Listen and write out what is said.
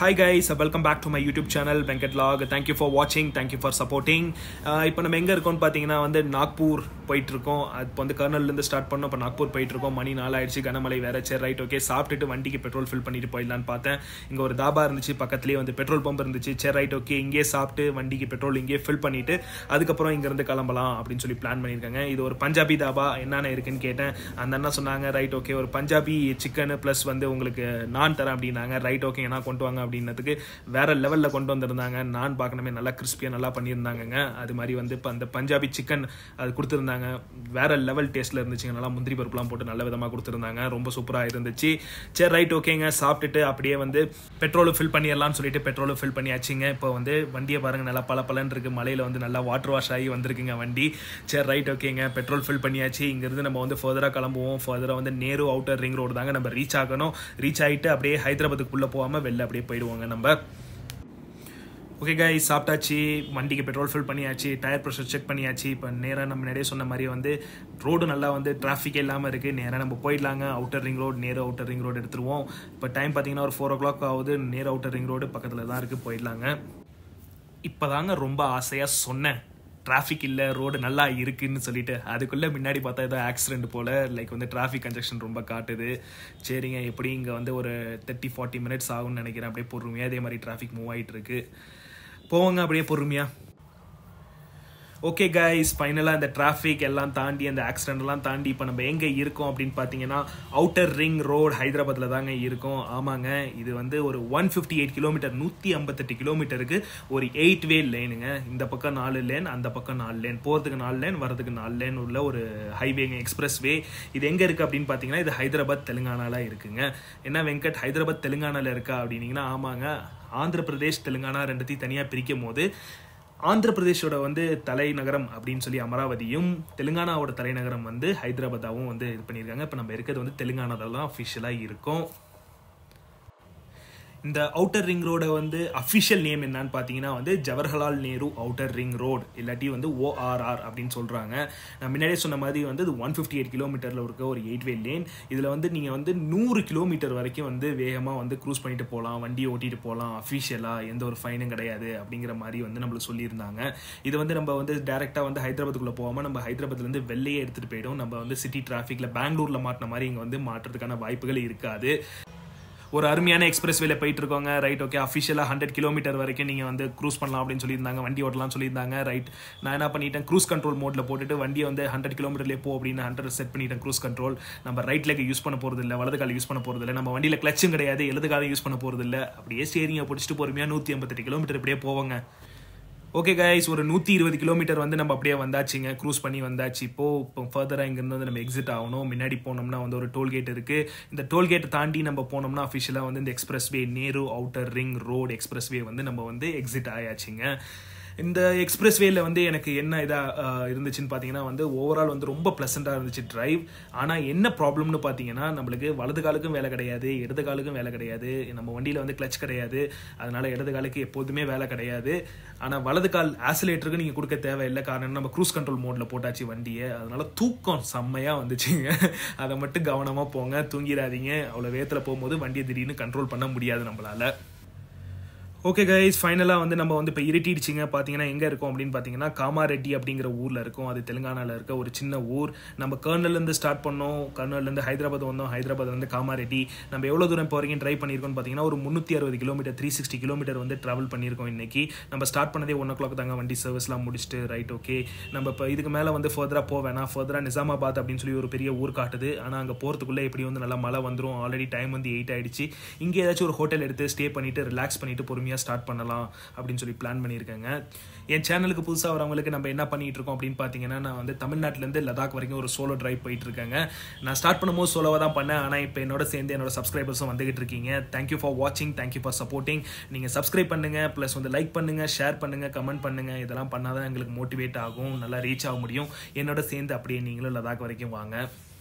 hi guys welcome back to my YouTube channel Venkat log thank you for வாட்சிங் thank you for supporting இப்போ நம்ம எங்கே இருக்கோம்னு பார்த்தீங்கன்னா வந்து நாக்பூர் போயிட்டு இருக்கோம் இப்போ வந்து கர்னல்லேருந்து ஸ்டார்ட் பண்ணோம் இப்போ நாக்பூர் போயிட்டு இருக்கோம் மணி நாளாயிடுச்சு கனமழை வேற சரி ரைட் ஓகே சாப்பிட்டுட்டு வண்டிக்கு பெட்ரோல் ஃபில் பண்ணிட்டு போயிடலான்னு பார்த்தேன் இங்கே ஒரு தாபா இருந்துச்சு பக்கத்துலேயே வந்து பெட்ரோல் பம்ப் இருந்துச்சு சரி ரைட் ஓகே இங்கேயே சாப்பிட்டு வண்டிக்கு பெட்ரோல் இங்கேயே ஃபில் பண்ணிட்டு அதுக்கப்புறம் இங்கேருந்து கிளம்பலாம் அப்படின்னு சொல்லி பிளான் பண்ணியிருக்காங்க இது ஒரு பஞ்சாபி தாபா என்னென்ன இருக்குன்னு கேட்டேன் அந்த அண்ணா சொன்னாங்க ரைட் ஓகே ஒரு பஞ்சாபி சிக்கன் ப்ளஸ் வந்து உங்களுக்கு நான் தரேன் அப்படின்னாங்க ரைட் ஓகே என்ன கொண்டு வாங்க அப்படின்னதுக்கு வேற லெவலில் கொண்டு வந்திருந்தாங்க நான் பார்க்கணுமே நல்லா கிறிஸ்பியாக நல்லா பண்ணியிருந்தாங்கங்க அது மாதிரி வந்து இப்போ அந்த பஞ்சாபி சிக்கன் அது கொடுத்துருந்தாங்க வேற லெவல் டேஸ்ட்டில் இருந்துச்சுங்க நல்லா முந்திரி பருப்புலாம் போட்டு நல்ல விதமாக கொடுத்துருந்தாங்க ரொம்ப சூப்பராக இருந்துச்சு சரி ரைட் ஓகேங்க சாப்பிட்டுட்டு அப்படியே வந்து பெட்ரோலும் ஃபில் பண்ணிடலாம்னு சொல்லிட்டு பெட்ரோலும் ஃபில் பண்ணியாச்சுங்க இப்போ வந்து வண்டியை பாருங்க நல்லா பல பலன்னு இருக்கு மலையில் வந்து நல்லா வாட்டர் வாஷ் ஆகி வந்திருக்குங்க வண்டி சரி ரைட் ஓகேங்க பெட்ரோல் ஃபில் பண்ணியாச்சு இங்கேருந்து நம்ம வந்து ஃபர்தராக கிளம்புவோம் ஃபர்தராக வந்து நேரு அவுட்டர் ரிங் ரோடு தாங்க நம்ம ரீச் ஆகணும் ரீச் ஆகிட்டு அப்படியே ஹைதராபாத்துக்குள்ளே போகாமல் வெளில அப்படியே போயிடுவோங்க நம்ம ஓகே காய் சாப்பிட்டாச்சு வண்டிக்கு பெட்ரோல் ஃபில் பண்ணியாச்சு டயர் ப்ரெஷர் செக் பண்ணியாச்சு இப்போ நேராக நம்ம நிறைய சொன்ன மாதிரி வந்து ரோடு நல்லா வந்து டிராஃபிக் இல்லாமல் இருக்குது நேராக நம்ம போயிடலாங்க outer ring road Nehru outer ring road எடுத்துருவோம் இப்போ டைம் பார்த்தீங்கன்னா ஒரு ஃபோர் ஓ கிளாக் ஆகுது நேரு அவுட்டர் ரிங் ரோடு பக்கத்தில் தான் இருக்குது போயிடலாங்க இப்போ தாங்க ரொம்ப ஆசையாக சொன்னேன் டிராஃபிக் இல்லை ரோடு நல்லா இருக்குன்னு சொல்லிட்டு அதுக்குள்ளே முன்னாடி பார்த்தா ஏதோ ஆக்சிடென்ட் போல் லைக் வந்து டிராஃபிக் கன்ஜெக்ஷன் ரொம்ப காட்டுது சரிங்க எப்படி இங்கே வந்து ஒரு தேர்ட்டி ஃபார்ட்டி மினிட்ஸ் ஆகும்னு நினைக்கிறேன் அப்படியே பொறுமையாக அதே மாதிரி டிராஃபிக் மூவ் ஆகிட்டு இருக்கு போவாங்க அப்படியே பொறுமையாக ஓகே கைஸ் ஃபைனலாக இந்த டிராஃபிக் எல்லாம் தாண்டி அந்த ஆக்சிடென்ட்லாம் தாண்டி இப்போ நம்ம எங்கே இருக்கோம் அப்படின்னு பார்த்தீங்கன்னா அவுட்டர் ரிங் ரோடு ஹைதராபாத்தில் தாங்க இருக்கோம் ஆமாங்க இது வந்து ஒரு ஒன் ஃபிஃப்டி எயிட் கிலோமீட்டர் நூற்றி ஐம்பத்தெட்டு கிலோமீட்டருக்கு ஒரு எயிட் வே லேனுங்க இந்த பக்கம் நாலு லேன் அந்த பக்கம் நாலு லேன் போகிறதுக்கு நாலு லேன் வரதுக்கு நாலு லேன் உள்ள ஒரு ஹைவேங்க எக்ஸ்பிரஸ் வே இது எங்கே இருக்குது அப்படின்னு பார்த்தீங்கன்னா இது ஹைதராபாத் தெலுங்கானால இருக்குங்க என்ன வெங்கட் ஹைதராபாத் தெலுங்கானால இருக்கா அப்படின்னீங்கன்னா ஆமாங்க ஆந்திர பிரதேஷ் தெலுங்கானா ரெண்டுத்தையும் தனியாக பிரிக்கும் போது ஆந்திர பிரதேஷோட வந்து தலைநகரம் அப்படின்னு சொல்லி அமராவதியும் தெலுங்கானாவோட தலைநகரம் வந்து ஹைதராபாத்தாவும் வந்து இது பண்ணியிருக்காங்க இப்போ நம்ம இருக்கிறது வந்து தெலுங்கானாவில் தான் அஃபிஷியலாக இருக்கும் இந்த அவுட்டர் ரிங் ரோட வந்து அஃபிஷியல் நேம் என்னன்னு பார்த்தீங்கன்னா வந்து Jawaharlal Nehru outer ring road இல்லாட்டி வந்து ஓஆர்ஆர் அப்படின்னு சொல்கிறாங்க நான் முன்னாடியே சொன்ன மாதிரி வந்து இது ஒன் ஃபிஃப்டி எயிட் கிலோமீட்டரில் இருக்க ஒரு எயிட் வே லேன் இதில் வந்து நீங்கள் வந்து நூறு கிலோமீட்டர் வரைக்கும் வந்து வேகமாக வந்து க்ரூஸ் பண்ணிட்டு போகலாம் வண்டியை ஓட்டிட்டு போகலாம் அஃபிஷியலாக எந்த ஒரு ஃபைனும் கிடையாது அப்படிங்கிற மாதிரி வந்து நம்மளுக்கு சொல்லியிருந்தாங்க இது வந்து நம்ம வந்து டேரெக்டாக வந்து ஹைதராபாத்துக்குள்ளே போகாமல் நம்ம ஹைதராபாத்லேருந்து வெளியே எடுத்துகிட்டு போயிடும் நம்ம வந்து சிட்டி டிராஃபிக்கில் பெங்களூரில் மாட்டின மாதிரி இங்கே வந்து மாட்டுறதுக்கான வாய்ப்புகள் இருக்காது ஒரு அருமையான எக்ஸ்பிரஸ் வேல போயிட்டு இருக்கோங்க ரைட் ஓகே அஃபிஷியலாக ஹண்ட்ரட் கிலோமீட்டர் வரைக்கும் நீங்கள் வந்து க்ரூஸ் பண்ணலாம் அப்படின்னு சொல்லியிருந்தாங்க வண்டி ஓட்டலாம் சொல்லியிருந்தாங்க ரைட் நான் என்ன பண்ணிட்டேன் க்ரூஸ் கண்ட்ரோல் மோட்டில் போட்டுட்டு வண்டியை வந்து ஹண்ட்ரட் கிலோமீட்டர்லேயே போ அப்படின்னு ஹண்ட்ரட் செட் பண்ணிட்டேன் க்ரூஸ் கண்ட்ரோல் நம்ம ரைட் லெக் யூஸ் பண்ண போகிறது இல்லை வலது கால் யூஸ் பண்ண போகிறது இல்லை நம்ம வண்டியில் கிளச்சும் கிடையாது எழுது காலம் யூஸ் பண்ண போகிறது இல்லை அப்படியே ஸ்டேரிங்கை பிடிச்சிட்டு பொறுமையாக நூற்றி ஐம்பத்தெட்டு கிலோமீட்டர் இப்படியே போவாங்க ஓகே கைஸ் ஒரு நூற்றி இருபது கிலோமீட்டர் வந்து நம்ம அப்படியே வந்தாச்சுங்க க்ரூஸ் பண்ணி வந்தாச்சு இப்போ இப்போ ஃபர்தராக இங்கேருந்து வந்து நம்ம எக்ஸிட் ஆகணும் முன்னாடி போனோம்னா வந்து ஒரு டோல்கேட் இருக்குது இந்த டோல்கேட்டை தாண்டி நம்ம போனோம்னா அஃபிஷியலாக வந்து இந்த expressway Nehru outer ring road expressway வந்து நம்ம வந்து எக்ஸிட் ஆயாச்சுங்க இந்த எக்ஸ்பிரஸ் வேல வந்து எனக்கு என்ன இதாக இருந்துச்சுன்னு பார்த்தீங்கன்னா வந்து ஓவரால் வந்து ரொம்ப ப்ளசண்ட்டாக இருந்துச்சு டிரைவ் ஆனால் என்ன ப்ராப்ளம்னு பார்த்தீங்கன்னா நம்மளுக்கு வலது காலுக்கும் வேலை கிடையாது இடது காலுக்கும் வேலை கிடையாது நம்ம வண்டியில் வந்து கிளச் கிடையாது அதனால இடது காலுக்கு எப்போதுமே வேலை கிடையாது ஆனால் வலது கால் ஆசிலேட்டருக்கு நீங்கள் கொடுக்க தேவையில்லை காரணம் நம்ம க்ரூஸ் கண்ட்ரோல் மோடில் போட்டாச்சு வண்டியை அதனால தூக்கம் செம்மையாக வந்துச்சுங்க அதை மட்டும் கவனமாக போங்க தூங்கிடாதீங்க அவ்வளோ வேகத்தில் போகும்போது வண்டியை திடீர்னு கண்ட்ரோல் பண்ண முடியாது நம்மளால ஓகே கைஸ் ஃபைனலாக வந்து நம்ம வந்து இப்போ இருட்டிடுச்சிங்க பார்த்தீங்கன்னா எங்கே இருக்கோம் அப்படின்னு பார்த்தீங்கன்னா காமாரெட்டி அப்படிங்கிற ஊரில் இருக்கும் அது தெலுங்கானாவில் இருக்க ஒரு சின்ன ஊர் நம்ம கர்னல்லேருந்து ஸ்டார்ட் பண்ணோம் கர்னல்லேருந்து ஹைதராபாத் வந்தோம் ஹைதராபாத்லேருந்து காமாரெட்டி நம்ம எவ்வளோ தூரம் இப்போ வரைக்கும் ட்ரை பண்ணியிருக்கோம்னு பார்த்தீங்கன்னா ஒரு முந்நூற்றி அறுபது கிலோமீட்டர் த்ரீ சிக்ஸ்டி கிலோமீட்டர் வந்து ட்ராவல் பண்ணியிருக்கோம் இன்னைக்கு நம்ம ஸ்டார்ட் பண்ணதே ஒன் ஓ கிளாக் தாங்க வண்டி சர்வீஸ்லாம் முடிச்சுட்டு ரைட் ஓகே நம்ம இப்போ இதுக்கு மேலே வந்து ஃபர்தராக போவேணா ஃபர்தராக நிசாமாபாத் அப்படின்னு சொல்லி ஒரு பெரிய ஊர் காட்டுது ஆனால் அங்கே போகிறதுக்குள்ளே எப்படி வந்து நல்லா மழை வந்துடும் ஆல்ரெடி டைம் வந்து எயிட் ஆயிடுச்சு இங்கே ஏதாச்சும் ஒரு ஹோட்டல் எடுத்து ஸ்டே பண்ணிட்டு ரிலாக்ஸ் பண்ணிட்டு பொறுமையாக பொறுமையாக ஸ்டார்ட் பண்ணலாம் அப்படின்னு சொல்லி பிளான் பண்ணியிருக்கேங்க என் சேனலுக்கு புதுசாக வரவங்களுக்கு நம்ம என்ன பண்ணிட்டு இருக்கோம் அப்படின்னு பார்த்தீங்கன்னா நான் வந்து தமிழ்நாட்டிலேருந்து லடாக் வரைக்கும் ஒரு சோலோ ட்ரைவ் போயிட்டு இருக்கேங்க நான் ஸ்டார்ட் பண்ணும்போது சோலோவாக தான் பண்ணேன் ஆனால் இப்போ என்னோட சேர்ந்து என்னோட சப்ஸ்கிரைபர்ஸும் வந்துகிட்டு இருக்கீங்க தேங்க்யூ ஃபார் வாட்சிங் தேங்க்யூ ஃபார் சப்போர்ட்டிங் நீங்கள் சப்ஸ்கிரைப் பண்ணுங்க ப்ளஸ் வந்து லைக் பண்ணுங்க ஷேர் பண்ணுங்க கமெண்ட் பண்ணுங்க இதெல்லாம் பண்ணாதான் எங்களுக்கு மோட்டிவேட் ஆகும் நல்லா ரீச் ஆக முடியும் என்னோட சேர்ந்து அப்படியே நீங்களும் லடாக் வரைக்கும் வாங்க